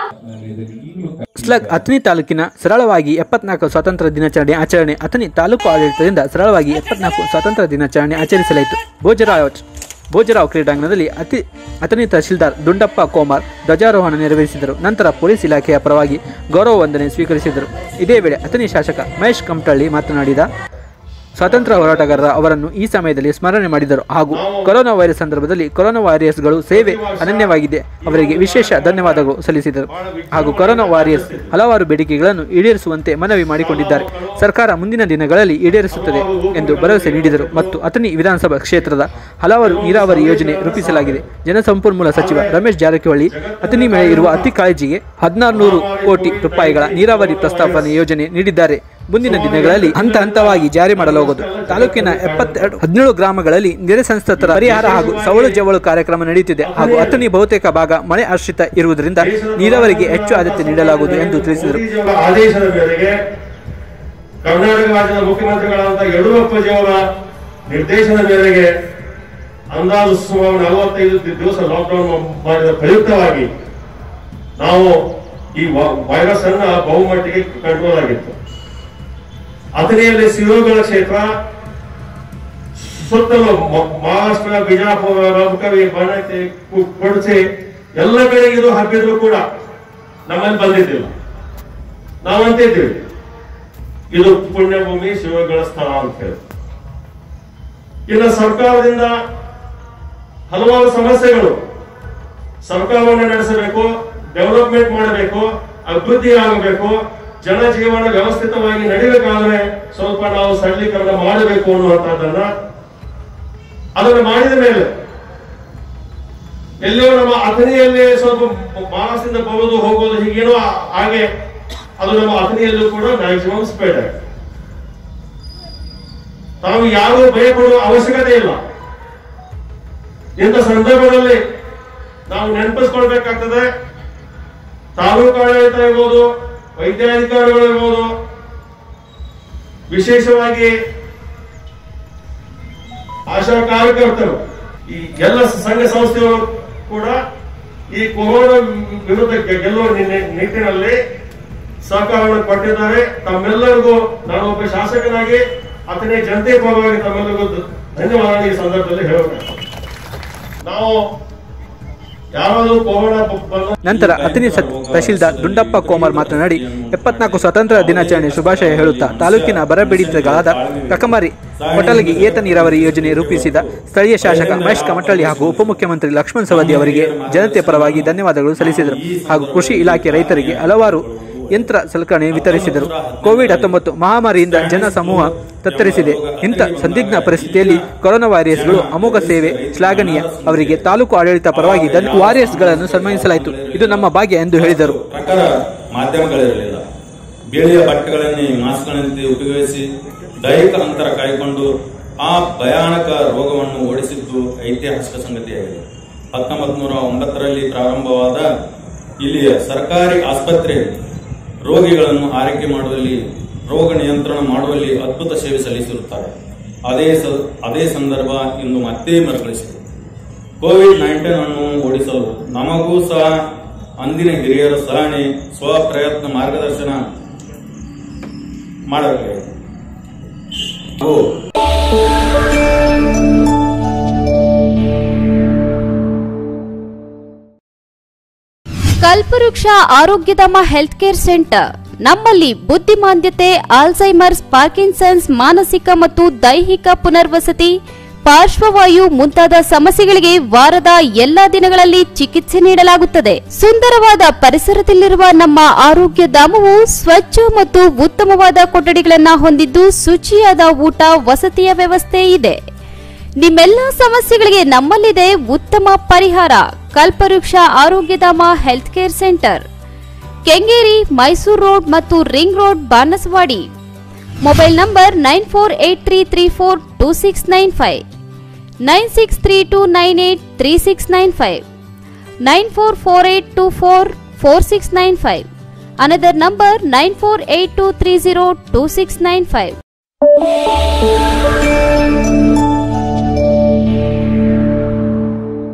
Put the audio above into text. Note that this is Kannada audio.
ಸ್ಲಗ್ ಅಥಣಿ ತಾಲೂಕಿನ ಸರಳವಾಗಿ ಎಪ್ಪತ್ನಾಲ್ಕು ಸ್ವಾತಂತ್ರ್ಯ ದಿನಾಚರಣೆ ಆಚರಣೆ ಅಥಣಿ ತಾಲೂಕು ಆಡಳಿತದಿಂದ ಸರಳವಾಗಿ ಎಪ್ಪತ್ನಾಲ್ಕು ಸ್ವಾತಂತ್ರ್ಯ ದಿನಾಚರಣೆ ಆಚರಿಸಲಾಯಿತು ಭೋಜರಾವ್ ಭೋಜರಾವ್ ಕ್ರೀಡಾಂಗಣದಲ್ಲಿ ಅತಿ ಅಥಣಿ ತಹಶೀಲ್ದಾರ್ ದುಂಡಪ್ಪ ಕೋಮಾರ್ ಧ್ವಜಾರೋಹಣ ನೆರವೇರಿಸಿದರು ನಂತರ ಪೊಲೀಸ್ ಇಲಾಖೆಯ ಪರವಾಗಿ ಗೌರವ ವಂದನೆ ಸ್ವೀಕರಿಸಿದರು ಇದೇ ವೇಳೆ ಅಥಣಿ ಶಾಸಕ ಮಹೇಶ್ ಕಮಟಳ್ಳಿ ಮಾತನಾಡಿದ ಸ್ವಾತಂತ್ರ್ಯ ಹೋರಾಟಗಾರರ ಅವರನ್ನು ಈ ಸಮಯದಲ್ಲಿ ಸ್ಮರಣೆ ಮಾಡಿದರು ಹಾಗೂ ಕೊರೋನಾ ವೈರಸ್ ಸಂದರ್ಭದಲ್ಲಿ ಕೊರೋನಾ ವಾರಿಯರ್ಸ್ಗಳು ಸೇವೆ ಅನನ್ಯವಾಗಿದೆ ಅವರಿಗೆ ವಿಶೇಷ ಧನ್ಯವಾದಗಳು ಸಲ್ಲಿಸಿದರು ಹಾಗೂ ಕೊರೋನಾ ವಾರಿಯರ್ಸ್ ಹಲವಾರು ಬೇಡಿಕೆಗಳನ್ನು ಈಡೇರಿಸುವಂತೆ ಮನವಿ ಮಾಡಿಕೊಂಡಿದ್ದಾರೆ ಸರ್ಕಾರ ಮುಂದಿನ ದಿನಗಳಲ್ಲಿ ಈಡೇರಿಸುತ್ತದೆ ಎಂದು ಭರವಸೆ ನೀಡಿದರು ಮತ್ತು ಅಥಣಿ ವಿಧಾನಸಭಾ ಕ್ಷೇತ್ರದ ಹಲವಾರು ನೀರಾವರಿ ಯೋಜನೆ ರೂಪಿಸಲಾಗಿದೆ ಜಲಸಂಪನ್ಮೂಲ ಸಚಿವ ರಮೇಶ್ ಜಾರಕಿಹೊಳಿ ಅಥಣಿ ಮೇಲೆ ಇರುವ ಅತಿ ಕಾಳಜಿಗೆ ಹದಿನಾರು ನೂರು ಕೋಟಿ ರೂಪಾಯಿಗಳ ನೀರಾವರಿ ಪ್ರಸ್ತಾವನೆ ಯೋಜನೆ ನೀಡಿದ್ದಾರೆ ಮುಂದಿನ ದಿನಗಳಲ್ಲಿ ಹಂತ ಹಂತವಾಗಿ ಜಾರಿ ಮಾಡಲಾಗುವುದು ತಾಲೂಕಿನ ಎಪ್ಪತ್ತೆರಡು ಹದಿನೇಳು ಗ್ರಾಮಗಳಲ್ಲಿ ನೆರೆ ಸಂತ್ರಸ್ತರ ಪರಿಹಾರ ಹಾಗೂ ಸವಳು ಜವಳು ಕಾರ್ಯಕ್ರಮ ನಡೆಯುತ್ತಿದೆ ಹಾಗೂ ಅಥಣಿ ಬಹುತೇಕ ಭಾಗ ಮಳೆ ಆಶ್ರಿತ ಇರುವುದರಿಂದ ನೀರಾವರಿಗೆ ಹೆಚ್ಚು ಆದ್ಯತೆ ನೀಡಲಾಗುವುದು ಎಂದು ತಿಳಿಸಿದರು ಗಾಂಧೀಜಿಯವರ ಆದೇಶದ ಮೇರೆಗೆ ಕರ್ನಾಟಕ ರಾಜ್ಯದ ಮುಖ್ಯಮಂತ್ರಿಗಳಾದಂತಹ ಯಡಿಯೂರಪ್ಪಜಿಯವರ ನಿರ್ದೇಶನ ಮೇರೆಗೆ ಅಂದಾಜು ಸುಮಾರು ನಲವತ್ತೈದು ದಿವಸ ಲಾಕ್ಡೌನ್ ಮಾಡಿದ ಪ್ರಯುಕ್ತವಾಗಿ ನಾವು ಈ ವ- ವೈರಸ್ ಅನ್ನ ಬಹುಮಟ್ಟಿಗೆ ಕಂಟ್ರೋಲ್ ಆಗಿತ್ತು ಅಥಣಿಯಲ್ಲಿ ಸಿರೋಗಳ ಕ್ಷೇತ್ರ ಸುತ್ತಲೂ ಮ- ಮಹಾರಾಷ್ಟ್ರ ಬಿಜಾಪುರ ರಬಕವಿ ಬಣತೆ ಕೊಡಚೆ ಎಲ್ಲ ಕಡೆ ಇದು ಹಬ್ಬಿದ್ರು ಕೂಡ ನಮ್ಮಲ್ಲಿ ಬಂದಿದ್ದಿಲ್ಲ ನಾವಂತಿದ್ದೀವಿ ಇದು ಪುಣ್ಯಭೂಮಿ ಶಿವಗಳ ಸ್ಥಳ ಅಂತ ಹೇಳಿ ಇನ್ನು ಸರ್ಕಾರದಿಂದ ಹಲವಾರು ಸಮಸ್ಯೆಗಳು ಸರ್ಕಾರವನ್ನು ನಡೆಸಬೇಕು ಡೆವಲಪ್ಮೆಂಟ್ ಮಾಡಬೇಕು ಅಭಿವೃದ್ಧಿ ಆಗಬೇಕು ಜನಜೀವನ ವ್ಯವಸ್ಥಿತವಾಗಿ ನಡಿಬೇಕಾದ್ರೆ ಸ್ವಲ್ಪ ನಾವು ಸರಳೀಕರಣ ಮಾಡಬೇಕು ಅನ್ನುವಂಥದ್ದನ್ನ ಅದನ್ನು ಮಾಡಿದ ಮೇಲೆ ಎಲ್ಲಿಯೋ ನಮ್ಮ ಅಥಣಿಯಲ್ಲಿ ಸ್ವಲ್ಪ ಮಾನಸದಿಂದ ಬರೋದು ಹೋಗೋದು ಹೀಗೇನೋ ಆ- ಹಾಗೆ ಅದು ನಮ್ಮ ಅಥಣಿಯಲ್ಲೂ ಕೂಡ ಮ್ಯಾಕ್ಸಿಮಮ್ ಸ್ಪ್ರೆಡ್ ಆಗಿದೆ ತಾವು ಯಾರು ಭಯಪಡುವ ಅವಶ್ಯಕತೆ ಇಲ್ಲ ಇಂಥ ಸಂದರ್ಭದಲ್ಲಿ ನಾವು ನೆನಪಿಸ್ಕೊಳ್ಬೇಕಾಗ್ತದೆ ತಾಲೂಕು ಆಡಳಿತ ಇರ್ಬೋದು ವೈದ್ಯಾಧಿಕಾರಿಗಳು ಇರ್ಬೋದು ವಿಶೇಷವಾಗಿ ಆಶಾ ಕಾರ್ಯಕರ್ತರು ಈ ಎಲ್ಲ ಸಂಘ ಸಂಸ್ಥೆಗಳು ಕೂಡ ಈ ಕೊರೋನಾ ವಿರುದ್ಧ ಗೆ- ಗೆಲ್ಲುವ ನಿ- ನಿಟ್ಟಿನಲ್ಲಿ ಸಹಕಾರವನ್ನು ಕೊಟ್ಟಿದ್ದಾರೆ ತಮ್ಮೆಲ್ಲರಿಗೂ ನಾನು ಒಬ್ಬ ಶಾಸಕನಾಗಿ ಅತನೇ ಜನತೆ ಪರವಾಗಿ ತಮ್ಮೆಲ್ಲರಿಗೂ ಧ- ಧನ್ಯವಾದ ಈ ಸಂದರ್ಭದಲ್ಲಿ ಹೇಳಬೇಕು ನಾವು ಯಾರಾದರೂ ಕೊರೋನಾ ಬ- ಬಂದ ನಂತರ ಅಥಣಿ ಸತ್ ತಹಶೀಲ್ದಾರ್ ದುಂಡಪ್ಪ ಕೋಮರ್ ಮಾತನಾಡಿ ಎಪ್ಪತ್ನಾಲ್ಕು ಸ್ವಾತಂತ್ರ್ಯ ದಿನಾಚರಣೆ ಶುಭಾಶಯ ಹೇಳುತ್ತಾ ತಾಲೂಕಿನ ಬರಪೀಡಿತಗಳಾದ ಕಕಮಾರಿ ಕೊಟಲಿಗೆ ಏತ ನೀರಾವರಿ ಯೋಜನೆ ರೂಪಿಸಿದ ಸ್ಥಳೀಯ ಶಾಸಕ ಮಹೇಶ್ ಕಮಟಳ್ಳಿ ಹಾಗೂ ಉಪಮುಖ್ಯಮಂತ್ರಿ ಲಕ್ಷ್ಮಣ್ ಸವದಿ ಅವರಿಗೆ ಜನತೆ ಪರವಾಗಿ ಧನ್ಯವಾದಗಳು ಸಲ್ಲಿಸಿದರು ಹಾಗೂ ಕೃಷಿ ಇಲಾಖೆ ರೈತರಿಗೆ ಹಲವಾರು ಯಂತ್ರ ಸಲಕರಣೆ ವಿತರಿಸಿದರು ಕೋವಿಡ್ ಹತ್ತೊಂಬತ್ತು ಮಹಾಮಾರಿಯಿಂದ ಜನ ಸಮೂಹ ತತ್ತರಿಸಿದೆ ಇಂಥ ಸಂದಿಗ್ಧ ಪರಿಸ್ಥಿತಿಯಲ್ಲಿ ಕೊರೋನಾ ವಾರಿಯರ್ಸ್ಗಳು ಅಮೋಘ ಸೇವೆ ಶ್ಲಾಘನೀಯ ಅವರಿಗೆ ತಾಲೂಕು ಆಡಳಿತ ಪರವಾಗಿ ಧನ್- ವಾರಿಯರ್ಸ್ಗಳನ್ನು ಸನ್ಮಾನಿಸಲಾಯಿತು ಇದು ನಮ್ಮ ಭಾಗ್ಯ ಎಂದು ಹೇಳಿದರು ಪ್ರಕಾರ ಮಾಧ್ಯಮಗಳಿರಲಿಲ್ಲ ಬಿಳಿಯ ಬಟ್ಟೆಗಳನ್ನೇ ಮಾಸ್ಕ್ಗಳಂತೆ ಉಪಯೋಗಿಸಿ ದೈಹಿಕ ಅಂತರ ಕಾಯ್ಕೊಂಡು ಆ ಭಯಾನಕ ರೋಗವನ್ನು ಓಡಿಸಿದ್ದು ಐತಿಹಾಸಿಕ ಸಂಗತಿಯಾಗಿದೆ ಹತ್ತೊಂಬತ್ ನೂರ ಒಂಬತ್ತರಲ್ಲಿ ಪ್ರಾರಂಭವಾದ ಇಲ್ಲಿಯ ಸರ್ಕಾರಿ ಆಸ್ಪತ್ರೆಯಲ್ಲಿ ರೋಗಿಗಳನ್ನು ಆರೈಕೆ ಮಾಡುವಲ್ಲಿ ರೋಗ ನಿಯಂತ್ರಣ ಮಾಡುವಲ್ಲಿ ಅದ್ಭುತ ಸೇವೆ ಸಲ್ಲಿಸಿರುತ್ತಾರೆ ಅದೇ ಸ- ಅದೇ ಸಂದರ್ಭ ಇಂದು ಮತ್ತೆ ಮರುಕಳಿಸಿದೆ ಕೋವಿಡ್ ನೈನ್ಟೀನ್ ಅನ್ನು ಓಡಿಸಲು ನಮಗೂ ಸಹ ಅಂದಿನ ಹಿರಿಯರ ಸಲಹೆ ಸ್ವಪ್ರಯತ್ನ ಮಾರ್ಗದರ್ಶನ ಮಾಡಬೇಕಾಗಿದೆ ಹಾಗೂ ಕಲ್ಪವೃಕ್ಷ ಆರೋಗ್ಯಧಾಮ ಹೆಲ್ತ್ ಕೇರ್ ಸೆಂಟರ್ ನಮ್ಮಲ್ಲಿ ಬುದ್ಧಿಮಾಂದ್ಯತೆ ಆಲ್ಝೈಮರ್ಸ್ ಪಾರ್ಕಿನ್ಸನ್ಸ್ ಮಾನಸಿಕ ಮತ್ತು ದೈಹಿಕ ಪುನರ್ವಸತಿ ಪಾರ್ಶ್ವವಾಯು ಮುಂತಾದ ಸಮಸ್ಯೆಗಳಿಗೆ ವಾರದ ಎಲ್ಲಾ ದಿನಗಳಲ್ಲಿ ಚಿಕಿತ್ಸೆ ನೀಡಲಾಗುತ್ತದೆ ಸುಂದರವಾದ ಪರಿಸರದಲ್ಲಿರುವ ನಮ್ಮ ಆರೋಗ್ಯ ಧಾಮವು ಸ್ವಚ್ಛ ಮತ್ತು ಉತ್ತಮವಾದ ಕೊಠಡಿಗಳನ್ನು ಹೊಂದಿದ್ದು ಶುಚಿಯಾದ ಊಟ ವಸತಿಯ ವ್ಯವಸ್ಥೆ ಇದೆ ನಿಮ್ಮೆಲ್ಲ ಸಮಸ್ಯೆಗಳಿಗೆ ನಮ್ಮಲ್ಲಿದೆ ಉತ್ತಮ ಪರಿಹಾರ Kalpavriksha Arogyadhama health care centre Kengeri Mysuru road ಮತ್ತು ring road Banaswadi mobile number nine four eight three three four two six nine five nine six three two nine eight three six nine five nine four four eight two four four six nine five another number nine four eight two three zero two six nine five